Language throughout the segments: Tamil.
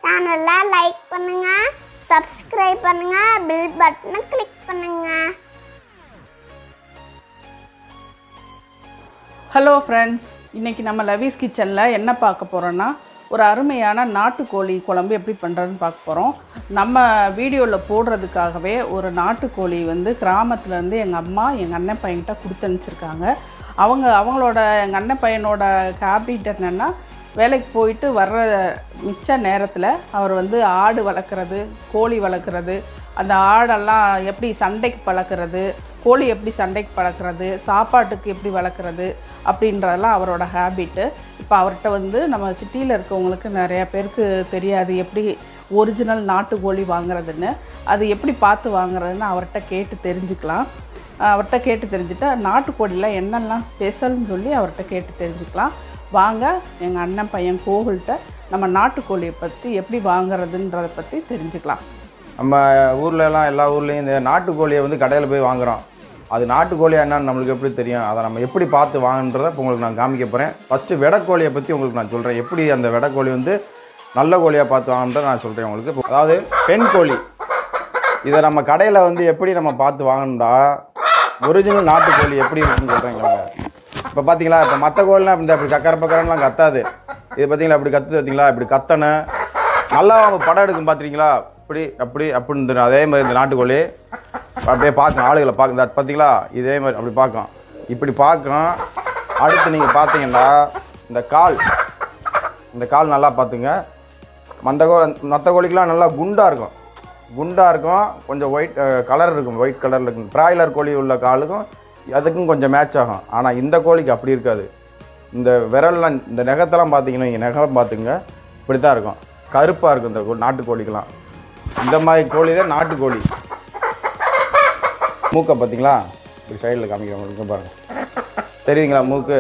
சேனலை லைக் பண்ணுங்க சப்ஸ்கிரைப் பண்ணுங்க பெல் பட்டனை கிளிக் பண்ணுங்க ஹலோ ஃப்ரெண்ட்ஸ் இன்றைக்கி நம்ம லவீஸ் கிச்சனில் என்ன பார்க்க போகிறோன்னா ஒரு அருமையான நாட்டுக்கோழி குழம்பு எப்படி பண்ணுறதுன்னு பார்க்க போகிறோம் நம்ம வீடியோவில் போடுறதுக்காகவே ஒரு நாட்டுக்கோழி வந்து கிராமத்துலேருந்து எங்கள் அம்மா எங்கள் அண்ணன் பையன்கிட்ட கொடுத்து அனுப்பிச்சிருக்காங்க அவங்க அவங்களோட எங்கள் அண்ணன் பையனோட ஹேபிட் என்னென்னா வேலைக்கு போயிட்டு வர்ற மிச்ச நேரத்தில் அவர் வந்து ஆடு வளர்க்குறது கோழி வளர்க்குறது அந்த ஆடெல்லாம் எப்படி சண்டைக்கு பழக்கிறது கோழி எப்படி சண்டைக்கு பழக்கிறது சாப்பாட்டுக்கு எப்படி வளர்க்குறது அப்படின்றதெல்லாம் அவரோட ஹேபிட்டு இப்போ அவர்கிட்ட வந்து நம்ம சிட்டியில் இருக்கவங்களுக்கு நிறைய பேருக்கு தெரியாது எப்படி ஒரிஜினல் நாட்டுக்கோழி வாங்குறதுன்னு அது எப்படி பார்த்து வாங்குறதுன்னு அவர்கிட்ட கேட்டு தெரிஞ்சுக்கலாம் அவர்கிட்ட கேட்டு தெரிஞ்சுட்டா நாட்டுக்கோழியில் என்னெல்லாம் ஸ்பெஷல்னு சொல்லி அவர்கிட்ட கேட்டு தெரிஞ்சுக்கலாம் வாங்க எங்கள் அண்ணன் பையன் கோகுல்கிட்ட நம்ம நாட்டுக்கோழியை பற்றி எப்படி வாங்குறதுன்றதை பற்றி தெரிஞ்சுக்கலாம் நம்ம ஊர்ல எல்லாம் எல்லா ஊர்லேயும் இந்த நாட்டுக்கோழியை வந்து கடையில் போய் வாங்குறோம் அது நாட்டுக்கோழியா என்னன்னு நம்மளுக்கு எப்படி தெரியும் அதை நம்ம எப்படி பார்த்து வாங்குன்றதை இப்போ உங்களுக்கு நான் காமிக்க போகிறேன் ஃபஸ்ட்டு வெடக்கோழியை பற்றி உங்களுக்கு நான் சொல்கிறேன் எப்படி அந்த வெடக்கோழி வந்து நல்ல கோழியாக பார்த்து வாங்கன்றதை நான் சொல்கிறேன் உங்களுக்கு இப்போ அதாவது பெண் கோழி இதை நம்ம கடையில் வந்து எப்படி நம்ம பார்த்து வாங்கணும்டா ஒரிஜினல் நாட்டுக்கோழி எப்படி இருக்குன்னு சொல்கிறேங்க இப்போ பார்த்தீங்களா இப்போ மற்ற கோழிலாம் இந்த இப்படி கக்கர பக்கரம்லாம் கத்தாது இது பார்த்தீங்களா இப்படி கத்துது பார்த்தீங்களா இப்படி கத்தனை நல்லா அவங்க படம் எடுக்கும் பார்த்துருக்கீங்களா இப்படி அப்படி அப்படின்னு தெரியும். அதே மாதிரி இந்த நாட்டுக்கோழி அப்படியே பார்க்கும் ஆளுகளை பார்க்கும் இந்த பார்த்தீங்களா இதே மாதிரி அப்படி பார்க்கும் இப்படி பார்க்கும் அடுத்து நீங்கள் பார்த்தீங்கன்னா இந்த கால் இந்த கால் நல்லா பார்த்துங்க மற்ற கோ மற்ற கோழிக்கெலாம் நல்லா குண்டாக இருக்கும் குண்டாக இருக்கும் கொஞ்சம் ஒயிட் கலர் இருக்கும் ஒயிட் கலரில் இருக்கும் பிராய்லர் கோழி உள்ள காலுக்கும் அதுக்கும் கொஞ்சம் மேட்ச் ஆகும் ஆனால் இந்த கோழிக்கு அப்படி இருக்காது இந்த விரல்லாம் இந்த நெகத்தெல்லாம் பார்த்தீங்கன்னா இங்கே நெகம் பார்த்துங்க இப்படி தான் இருக்கும் கருப்பாக இருக்கும் இந்த கோ- நாட்டுக்கோழிக்கெல்லாம் இந்த மாதிரி கோழி தான் நாட்டுக்கோழி மூக்கை பார்த்தீங்களா இப்படி சைடில் காமிக்கிறோம் இங்கே பாருங்கள் தெரியுங்களா மூக்கு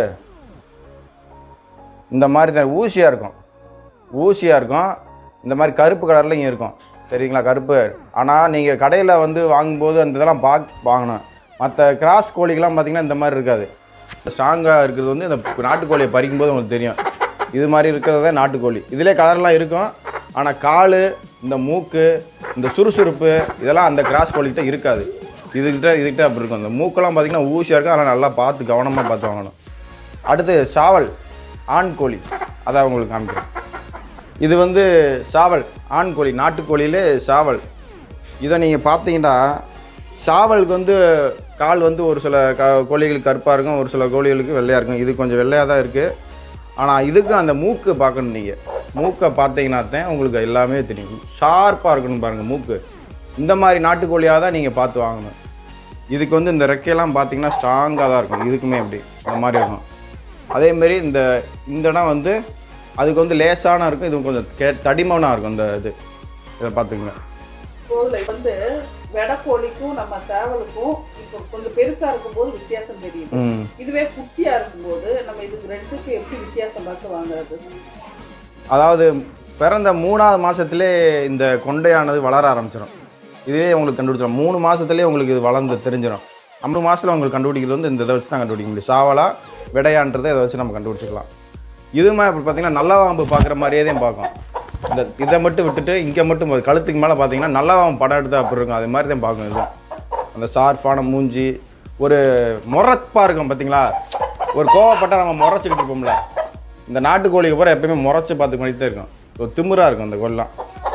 இந்த மாதிரி தான் ஊசியாக இருக்கும் ஊசியாக இருக்கும் இந்த மாதிரி கருப்பு கலரில் இங்கே இருக்கும் சரிங்களா கருப்பு ஆனால் நீங்கள் கடையில் வந்து வாங்கும்போது அந்த இதெல்லாம் பார்த்து வாங்கணும் மற்ற கிராஸ் கோழிக்கெல்லாம் பார்த்தீங்கன்னா இந்த மாதிரி இருக்காது ஸ்ட்ராங்காக இருக்கிறது வந்து இந்த நாட்டுக்கோழியை பறிக்கும்போது உங்களுக்கு தெரியும் இது மாதிரி இருக்கிறது தான் நாட்டுக்கோழி இதிலே கலர்லாம் இருக்கும் ஆனால் கால் இந்த மூக்கு இந்த சுறுசுறுப்பு இதெல்லாம் அந்த கிராஸ் கோழிக்கிட்ட இருக்காது இதுக்கிட்ட இதுக்கிட்ட அப்படி இருக்கும் இந்த மூக்கெல்லாம் பார்த்தீங்கன்னா ஊசியாக இருக்கும் அதெல்லாம் நல்லா பார்த்து கவனமாக பார்த்து வாங்கணும் அடுத்து சாவல் ஆண் கோழி அதான் உங்களுக்கு காமிக்கிறேன் இது வந்து சாவல் ஆண் கோழி நாட்டுக்கோழியிலே சாவல் இதை நீங்கள் பார்த்தீங்கன்னா சாவலுக்கு வந்து கால் வந்து ஒரு சில க கோழிகளுக்கு கருப்பாக இருக்கும் ஒரு சில கோழிகளுக்கு வெள்ளையாக இருக்கும் இது கொஞ்சம் வெள்ளையாக தான் இருக்குது ஆனால் இதுக்கு அந்த மூக்கு பார்க்கணும் நீங்கள் மூக்கை பார்த்தீங்கன்னா தான் உங்களுக்கு எல்லாமே தெரியும் ஷார்ப்பாக இருக்கணும் பாருங்கள் மூக்கு இந்த மாதிரி நாட்டுக்கோழியாக தான் நீங்கள் பார்த்து வாங்கணும் இதுக்கு வந்து இந்த ரெக்கையெல்லாம் பார்த்தீங்கன்னா ஸ்ட்ராங்காக தான் இருக்கும் இதுக்குமே அப்படி அந்த மாதிரி இருக்கும் அதேமாரி இந்த இந்த இடம் வந்து அதுக்கு வந்து லேசான இருக்கும் இது கொஞ்சம் கே தடிமனாக இருக்கும் இந்த இது இதை பார்த்துக்குங்க கோவிலை வந்து வெடக்கோழிக்கும் நம்ம சேவலுக்கும் இப்போ கொஞ்சம் பெருசாக இருக்கும்போது வித்தியாசம் தெரியும் ம் இதுவே குட்டியாக இருக்கும்போது நம்ம இதுக்கு ரெண்டுக்கு எப்படி வித்தியாசம் பார்த்து வாங்குறது அதாவது பிறந்த மூணாவது மாதத்துலே இந்த கொண்டையானது வளர ஆரம்பிச்சிடும் இதுவே உங்களுக்கு கண்டுபிடிச்சிடும் மூணு மாதத்துலேயே உங்களுக்கு இது வளர்ந்து தெரிஞ்சிடும் ஐம்பது மாதத்தில் உங்களுக்கு கண்டுபிடிக்கிறது வந்து இந்த இதை வச்சு தான் கண்டுபிடிக்க முடியும் சாவலா விடையான்றதை இதை வச்சு நம்ம கண்டுபிடிச்சிக்கலாம் இதுவுமே இப்படி பார்த்தீங்கன்னா நல்ல வாம்பு பார்க்குற மாதிரியே தான் பார்க்கும் இந்த இதை மட்டும் விட்டுட்டு இங்கே மட்டும் போகுது. கழுத்துக்கு மேலே பார்த்தீங்கன்னா நல்ல வாம்பு படம் எடுத்தா அப்படி இருக்கும் அது மாதிரி தான் பார்க்கும் இது அந்த ஷார்ப்பான மூஞ்சி ஒரு முறப்பாக இருக்கும் பார்த்தீங்களா ஒரு கோவப்பட்டால் நம்ம முறைச்சிக்கிட்டு இருப்போம்ல இந்த நாட்டுக்கோழிக்கு பூரா எப்பயுமே முறைச்சி பார்த்து பண்ணிட்டு தான் இருக்கும் ஒரு திமிரா இருக்கும் அந்த கோழிலாம்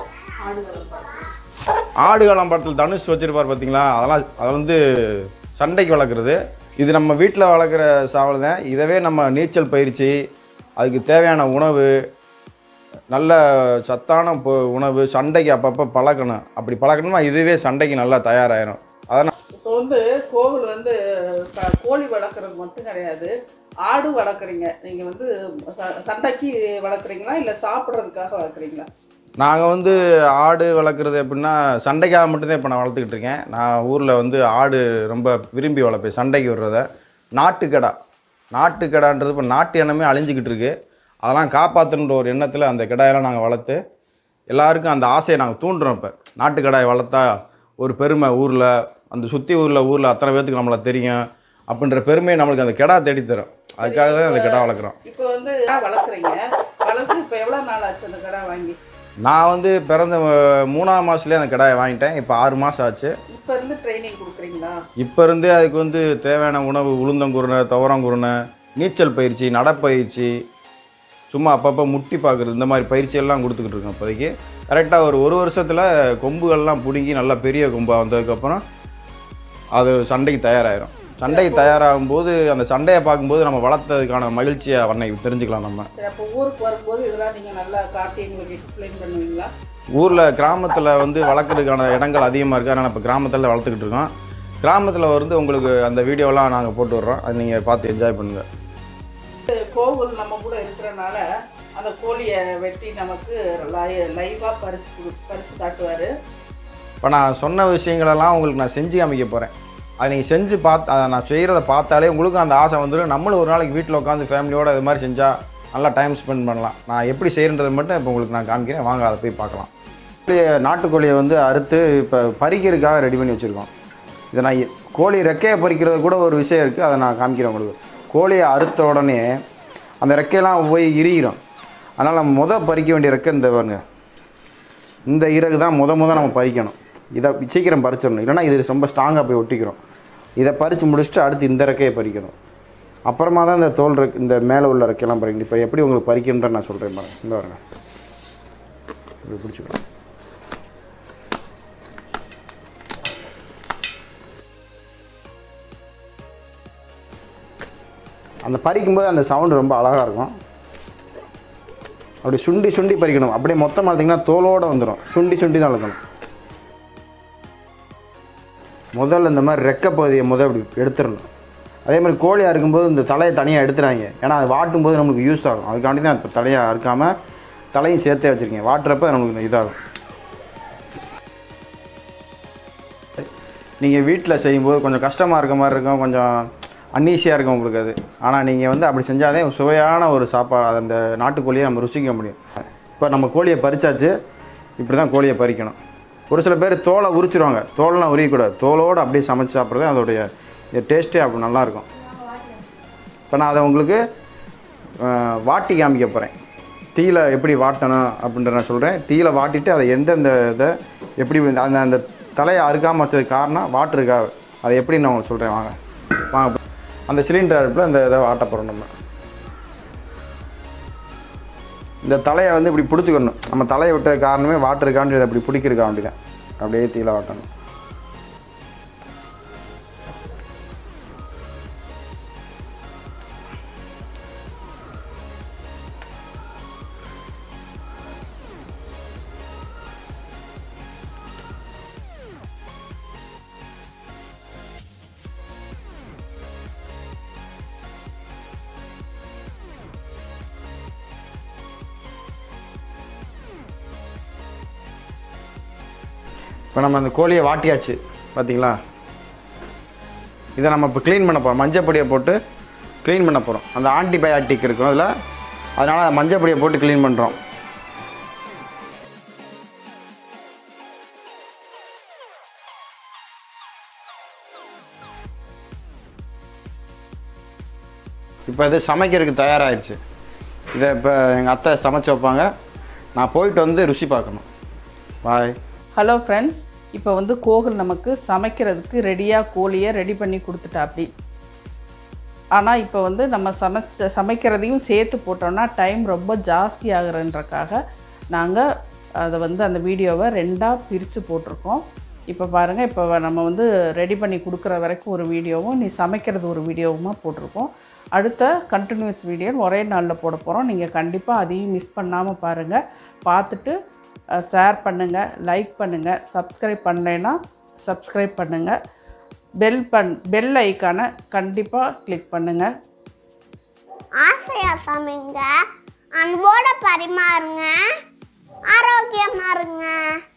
ஆடுகளம் படத்தில் தனுஷ் வச்சிருப்பார் பார்த்தீங்களா அதெல்லாம் அதை வந்து சண்டைக்கு வளர்க்குறது இது நம்ம வீட்டில் வளர்க்குற சாவல் தான் இதவே நம்ம நீச்சல் பயிற்சி அதுக்கு தேவையான உணவு நல்ல சத்தான பொ- உணவு சண்டைக்கு அப்பப்போ பழக்கணும் அப்படி பழக்கணுமா இதுவே சண்டைக்கு நல்லா தயாராகிடும் அதனால் இப்போ வந்து கோவில் வந்து க- கோழி வளர்க்குறது மட்டும் கிடையாது ஆடு வளர்க்குறீங்க நீங்கள் வந்து ச- சண்டைக்கு வளர்க்குறீங்களா இல்லை சாப்பிட்றதுக்காக வளர்க்குறீங்களா நாங்கள் வந்து ஆடு வளர்க்குறது எப்படின்னா சண்டைக்காக மட்டும்தான் இப்போ நான் வளர்த்துக்கிட்டு இருக்கேன் நான் ஊரில் வந்து ஆடு ரொம்ப விரும்பி வளர்ப்பேன் சண்டைக்கு விடுறத நாட்டுக்கடா நாட்டுக்கடான்றது இப்போ நாட்டு எண்ணமே அழிஞ்சிக்கிட்டு இருக்கு அதெல்லாம் காப்பாற்றணுன்ற ஒரு எண்ணத்தில் அந்த கிடாயெல்லாம் நாங்கள் வளர்த்து எல்லாருக்கும் அந்த ஆசையை நாங்கள் தூண்டுறோம் இப்போ நாட்டுக்கடாய் வளர்த்தா ஒரு பெருமை ஊரில் அந்த சுற்றி ஊரில் ஊரில் அத்தனை பேர்த்துக்கு நம்மளை தெரியும் அப்படின்ற பெருமையை நம்மளுக்கு அந்த கிடா தேடி தரும் அதுக்காக தான் அந்த கிடா வளர்க்குறோம் இப்போ வந்து கடா வளர்க்குறீங்க வளர்த்து இப்போ எவ்வளோ நாள் ஆச்சு அந்த கடா வாங்கி நான் வந்து பிறந்த அஹ், மூணாவது மாதத்துலேயே அந்த கிடாயை வாங்கிட்டேன் இப்போ ஆறு மாதம் ஆச்சு இப்போ இருந்து ட்ரைனிங் கொடுக்குறீங்களா இப்போ இருந்தே அதுக்கு வந்து தேவையான உணவு உளுந்தங்குருணை துவரங்குருணை நீச்சல் பயிற்சி நடப்பயிற்சி சும்மா அப்பப்போ முட்டி பார்க்குறது இந்த மாதிரி பயிற்சி எல்லாம் கொடுத்துக்கிட்டு இருக்கோம் இப்போதைக்கு கரெக்டாக ஒரு ஒரு வருஷத்தில் கொம்புகள்லாம் பிடுங்கி நல்லா பெரிய கொம்பாக வந்ததுக்கப்புறம் அது சண்டைக்கு தயாராகிரும் சண்டைக்கு தயாராகும் போது அந்த சண்டையை பார்க்கும்போது நம்ம வளர்த்ததுக்கான மகிழ்ச்சியை அன்னைக்கு தெரிஞ்சுக்கலாம் நம்ம சரி அப்போ ஊருக்கு வரும்போது இதெல்லாம் நீங்கள் நல்லா காட்டி எங்களுக்கு எக்ஸ்பிளைன் பண்ணுவீங்களா ஊரில் கிராமத்தில் வந்து வளர்க்குறதுக்கான இடங்கள் அதிகமாக இருக்குது அதனால் இப்போ கிராமத்தில் வளர்த்துக்கிட்டு இருக்கோம் கிராமத்தில் வந்து உங்களுக்கு அந்த வீடியோலாம் நாங்கள் போட்டு விட்றோம் அது நீங்கள் பார்த்து என்ஜாய் பண்ணுங்கள் கோவில் நம்ம கூட இருக்கிறனால அந்த கோழியை வெட்டி நமக்கு லை லைவாக பறிச்சு கொடு பறிச்சு காட்டுவார் இப்போ நான் சொன்ன விஷயங்களெல்லாம் உங்களுக்கு நான் செஞ்சு காமிக்க போகிறேன் அதை நீங்கள் செஞ்சு பார்த்து அதை நான் செய்கிறத பார்த்தாலே உங்களுக்கும் அந்த ஆசை வந்துடும் நம்மளும் ஒரு நாளைக்கு வீட்டில் உட்காந்து ஃபேமிலியோடு இது மாதிரி செஞ்சால் நல்லா டைம் ஸ்பெண்ட் பண்ணலாம் நான் எப்படி செய்கிறன்றது மட்டும் இப்போ உங்களுக்கு நான் காமிக்கிறேன் வாங்க அதை போய் பார்க்கலாம் கோழியை நாட்டுக்கோழியை வந்து அறுத்து இப்போ பறிக்கிறதுக்காக ரெடி பண்ணி வச்சுருக்கோம் இதை நான் எ- கோழி ரெக்கையை பறிக்கிறது கூட ஒரு விஷயம் இருக்குது அதை நான் காமிக்கிறேன் உங்களுக்கு கோழியை அறுத்த உடனே அந்த ரெக்கையெல்லாம் போய் இரிகிறோம் அதனால் நம்ம முத பறிக்க வேண்டிய ரெக்கை இந்த பாருங்க இந்த இறகு தான் முத முத நம்ம பறிக்கணும் இதை சீக்கிரம் பறிச்சிடணும் இல்லைன்னா இது ரொம்ப ஸ்ட்ராங்காக போய் ஒட்டிக்கிறோம் இதை பறித்து முடிச்சுட்டு அடுத்து இந்த ரெக்கையை பறிக்கணும் அப்புறமா தான் இந்த தோல் ரெக் இந்த மேலே உள்ள ரெக்கையெல்லாம் பறிக்கணும் இப்போ எப்படி உங்களுக்கு பறிக்கணுன்ற நான் சொல்கிறேன் பாருங்க இந்த பாருங்க இப்படி பிடிச்சிக்கலாம் அந்த பறிக்கும்போது அந்த சவுண்டு ரொம்ப அழகாக இருக்கும் அப்படி சுண்டி சுண்டி பறிக்கணும் அப்படியே மொத்தமாக எடுத்திங்கன்னா தோலோடு வந்துடும் சுண்டி சுண்டி தான் இழுக்கணும் முதல்ல இந்த மாதிரி ரெக்க பகுதியை முதல் இப்படி எடுத்துடணும் அதே மாதிரி கோழியாக இருக்கும்போது இந்த தலையை தனியாக எடுத்துறாங்க ஏன்னா அது வாட்டும் போது நமக்கு யூஸ் ஆகும் அதுக்காண்டி தான் இப்போ தலையாக அறுக்காமல் தலையும் சேர்த்தே வச்சுருக்கேன் வாட்டுறப்ப நமக்கு இதாகும் நீங்கள் வீட்டில் செய்யும்போது கொஞ்சம் கஷ்டமாக இருக்க மாதிரி இருக்கும் கொஞ்சம் அன்னீசியாக இருக்கும் உங்களுக்கு அது ஆனால் நீங்கள் வந்து அப்படி செஞ்சாதே சுவையான ஒரு சாப்பாடு அந்த நாட்டுக்கோழியை நம்ம ருசிக்க முடியும் இப்போ நம்ம கோழியை பறிச்சாச்சு இப்படி தான் கோழியை பறிக்கணும் ஒரு சில பேர் தோலை உரிச்சிருவாங்க தோலெலாம் உரியக்கூடாது தோலோடு அப்படியே சமைச்சு சாப்பிட்றது அதோடைய டேஸ்ட்டே அப்படி நல்லாயிருக்கும் இப்போ நான் அதை உங்களுக்கு அஹ், வாட்டி காமிக்க போகிறேன் தீயில எப்படி வாட்டணும் அப்படின்ற நான் சொல்கிறேன் தீயில வாட்டிட்டு அதை எந்தெந்த இதை எப்படி இந்த- அந்த அந்த தலையை அறுக்காமல் வச்சதுக்கு காரணம் வாட்டருக்காக அதை எப்படி நான் உங்களுக்கு சொல்கிறேன் வாங்க வாங்க அந்த சிலிண்டர் அடுப்பில் இந்த இதை வாட்ட போகிறோம் நம்ம இந்த தலையை வந்து இப்படி பிடிச்சிக்கணும் நம்ம தலையை விட்ட காரணமே வாட்டருக்காண்டி இதை அப்படி பிடிக்கிறக்கா வேண்டி தான் அப்படியே தீயில வாட்டணும் இப்போ நம்ம அந்த கோழியை வாட்டியாச்சு பார்த்தீங்களா இதை நம்ம இப்போ க்ளீன் பண்ண போகிறோம் மஞ்சப்பொடியை போட்டு க்ளீன் பண்ண போகிறோம் அந்த ஆன்டிபயாட்டிக் இருக்கும் அதில் அதனால் மஞ்சப்பொடியை போட்டு க்ளீன் பண்ணுறோம் இப்போ இது சமைக்கிறதுக்கு தயாராகிடுச்சு இதை இப்போ எங்கள் அத்தை சமைச்சு வைப்பாங்க நான் போயிட்டு வந்து ருசி பார்க்கணும் பாய் ஹலோ ஃப்ரெண்ட்ஸ் இப்போ வந்து கோகுல் நமக்கு சமைக்கிறதுக்கு ரெடியாக கோழியை ரெடி பண்ணி கொடுத்துட்டா அப்படி ஆனால் இப்போ வந்து நம்ம சமைச்ச சமைக்கிறதையும் சேர்த்து போட்டோம்னா டைம் ரொம்ப ஜாஸ்தி ஆகுறன்றக்காக நாங்கள் அதை வந்து அந்த வீடியோவை ரெண்டாக பிரித்து போட்டிருக்கோம் இப்போ பாருங்கள் இப்போ நம்ம வந்து ரெடி பண்ணி கொடுக்குற வரைக்கும் ஒரு வீடியோவும் நீ சமைக்கிறது ஒரு வீடியோவுமா போட்டிருக்கோம் அடுத்த கண்டினியூஸ் வீடியோ ஒரே நாளில் போட போகிறோம் நீங்கள் கண்டிப்பாக அதையும் மிஸ் பண்ணாமல் பாருங்கள் பார்த்துட்டு ஷேர் பண்ணுங்கள் லைக் பண்ணுங்கள் சப்ஸ்கிரைப் பண்ணலைன்னா சப்ஸ்கிரைப் பண்ணுங்கள் பெல் பண் பெல் ஐக்கானை கண்டிப்பாக கிளிக் பண்ணுங்கள் ஆசையா சமைங்க அன்போட பரிமாறுங்க ஆரோக்கியமா இருங்க